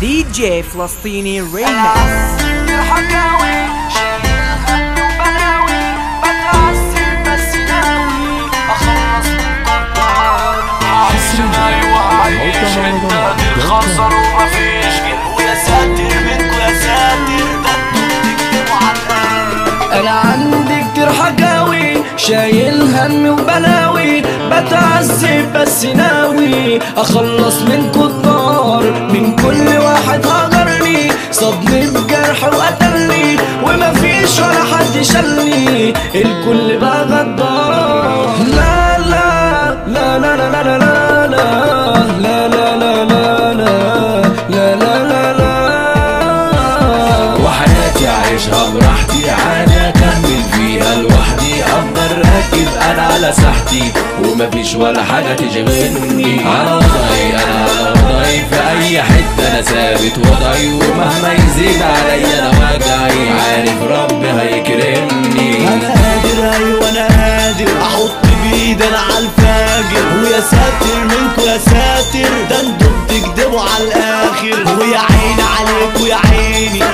دي جي فلسطيني ريمكس الحكاوي شايل هم وبلاوي بتعذب بس ناوي اخلص من قرار عايش ايوه عايش التقدير خسر ومفيش ويا ساتر منكو يا ساتر ده انتوا بتكتبوا على انا عندي كتير حكاوي شايل هم وبلاوي بتعذب بس ناوي اخلص منكو النار من كل واحد هجرني صدني بجرح وقتلني ومفيش ولا حد شالني الكل بقى غدار لا لا لا لا لا لا لا لا لا لا لا لا لا لا لا لا لا وحياتي عايشها براحتي عادي اكمل فيها لوحدي افضل راكب انا على ساحتي ومفيش ولا حاجه تشغلني على وضعي انا على وضعي في اي حته انا ثابت وضعي ومهما يزيد عليا انا وجعي عارف ربي هيكرمني انا قادر ايوه انا قادر احط بايدي انا على الفاجر ويا ساتر منكو يا ساتر ده انتوا بتكدبوا على الاخر ويا عيني عليك ويا عيني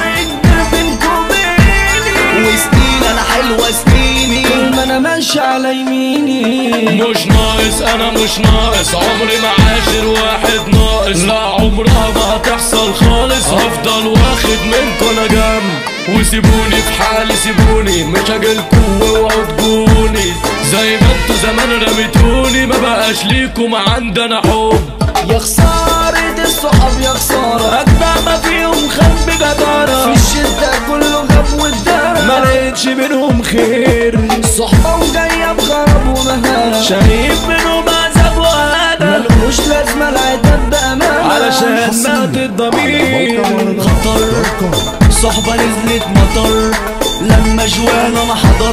وسنين انا حلوه سنيني طول ما انا ماشي على يميني مش ناقص انا مش ناقص عمري ما عاشر واحد ناقص لا عمرها ما هتحصل خالص هفضل واخد منكم انا جنب وسيبوني في حالي سيبوني مش هجيلكوا واوعوا تجوني زي ما انتوا زمان رميتوني ما بقاش ليكم عندنا حب يا خسارة الصحاب يا خسارة أجدع ما فيهم خب جدارة في الشدة كله غاب والدار ما لقيتش منهم خير صحبة جاية بخراب ومهانة شايف منهم عذاب وهانة ملوش لازمة العتاب بأمانة علشان مات الضمير خطر صحبة نزلت مطر لما جوانا ما حضر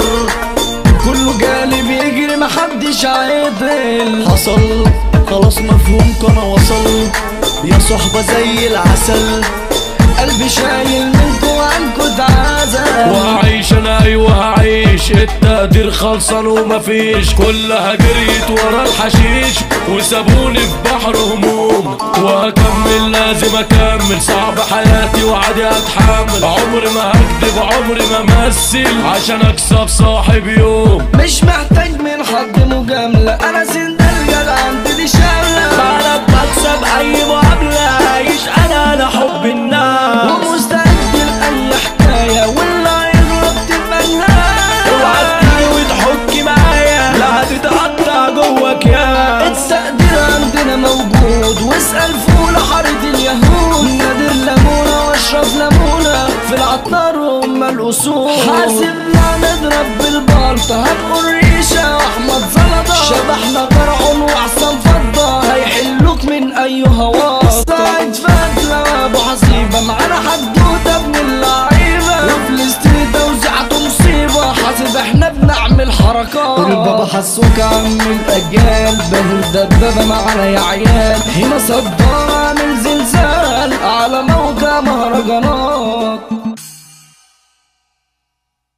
كله جالي بيجري محدش عادل حصل خلاص مفهومكم انا وصل يا صحبة زي العسل قلبي شايل منكو عنكو اتعزل وهعيش انا ايوه هعيش التقدير خلصان ومفيش كلها جريت ورا الحشيش وسابوني في بحر هموم وهكمل لازم اكمل صعب حياتي وعادي اتحمل عمري ما هكدب عمري ما امثل عشان اكسب صاحب يوم مش محتاج من حد مجاملة انا سند الجدع عندي دي شاملة بعرف بكسب اي مقابلة عايش انا على حب الناس ومستعد لأي حكاية واللي هيغلط تبقى نهاية اوعى تجري وتحكي معايا لا هتتقطع جواك يا التقدير عندنا موجود واسأل فول حارة اليهود نادر ليمونة واشرف ليمونة في العطار هم الأصول حاسبنا نضرب بالبلطة هنقول ريشة واحمد زلطة شبحنا قرعون وعصام فضة هيحلوك من أي هواط سعيد فتلة وأبو حسيبة معانا حدوتة ابن اللعيبة وفلسطين توزيعته مصيبة حاسب احنا بنعمل حركات البابا حسوك عم الأجيال بهر دبابة معانا يا عيال هنا صدام عامل زلزال على موقع مهرجانات